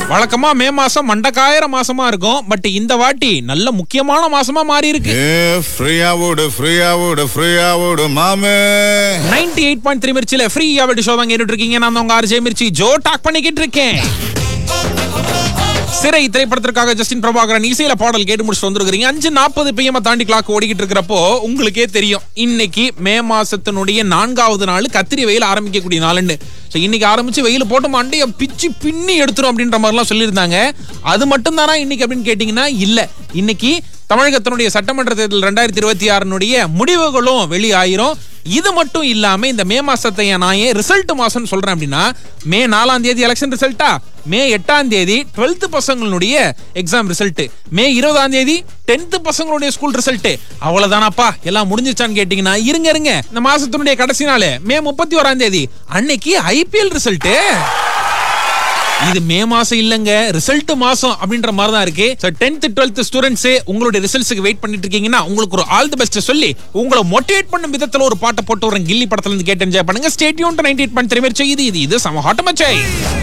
வழக்கமா மே மாசம் மண்டக்காயிர மாசமா இருக்கும் பட் இந்த வாட்டி நல்ல முக்கியமான மாசமா மாறி இருக்கு ஏ ஃப்ரீயா விடு ஃப்ரீயா விடு ஃப்ரீயா விடு மாமே நைன்டி எயிட் பாயிண்ட் த்ரீ மிர்ச்சில ஃப்ரீயா வெட்டி ஷோ தான் கேட்டுட்டு இருக்கீங்க நான் தான் உங்க ஆர்ஜே மிர்ச்சி ஜோ டாக் பண்ணிக்கிட்டு இருக்கேன் சிறை திரைப்படத்திற்காக ஜஸ்டின் பிரபாகரன் இசையில பாடல் கேட்டு முடிச்சுட்டு வந்திருக்கிறீங்க அஞ்சு நாற்பது பிஎம் தாண்டி கிளாக் ஓடிக்கிட்டு இருக்கிறப்போ உங்களுக்கே தெரியும் இன்னைக்கு மே மாசத்தினுடைய நான்காவது நாள் கத்திரி வெயில் ஆரம்பிக்கக்கூடிய நாளுன்னு ஸோ இன்னைக்கு ஆரம்பிச்சு வெயில் போட்டு மண்டைய பிச்சு பின்னி எடுத்துரும் அப்படின்ற மாதிரிலாம் சொல்லியிருந்தாங்க அது மட்டும் தானா இன்னைக்கு அப்படின்னு கேட்டீங்கன்னா இல்ல இன்னைக்கு தமிழகத்தினுடைய சட்டமன்ற தேர்தல் ரெண்டாயிரத்தி இருபத்தி ஆறுனுடைய முடிவுகளும் வெளியாயிரும் இது மட்டும் இல்லாம இந்த மே மாசத்தை நான் ஏன் ரிசல்ட் மாசம்னு சொல்றேன் அப்படின்னா மே நாலாம் தேதி எலெக்ஷன் ரிசல்ட்டா மே எட்டாம் தேதி டுவெல்த் பசங்களுடைய எக்ஸாம் ரிசல்ட் மே இருபதாம் தேதி டென்த் பசங்களுடைய ஸ்கூல் ரிசல்ட் அவ்வளவுதானாப்பா எல்லாம் முடிஞ்சிச்சான்னு கேட்டீங்கன்னா இருங்க இருங்க இந்த மாசத்தினுடைய கடைசி நாள் மே முப்பத்தி ஓராம் தேதி அன்னைக்கு ஐபிஎல் ரிசல்ட் இது மே மாசம் இல்லங்க ரிசல்ட் மாசம் அப்படின்ற மாதிரி தான் இருக்கு சோ 10th 12th ஸ்டூடெண்ட்ஸ் உங்களுடைய ரிசல்ட்ஸ்க்கு வெயிட் பண்ணிட்டு இருக்கீங்கன்னா உங்களுக்கு ஒரு ஆல் தி பெஸ்ட் சொல்லி உங்களை மோட்டிவேட் பண்ணும் விதத்துல ஒரு பாட்டை போட்டு வரேன் கில்லி படத்துல இருந்து கேட்டு என்ஜாய் பண்ணுங்க stadium ninety eight point three இது இது இது சம ஹாட்டமச்சை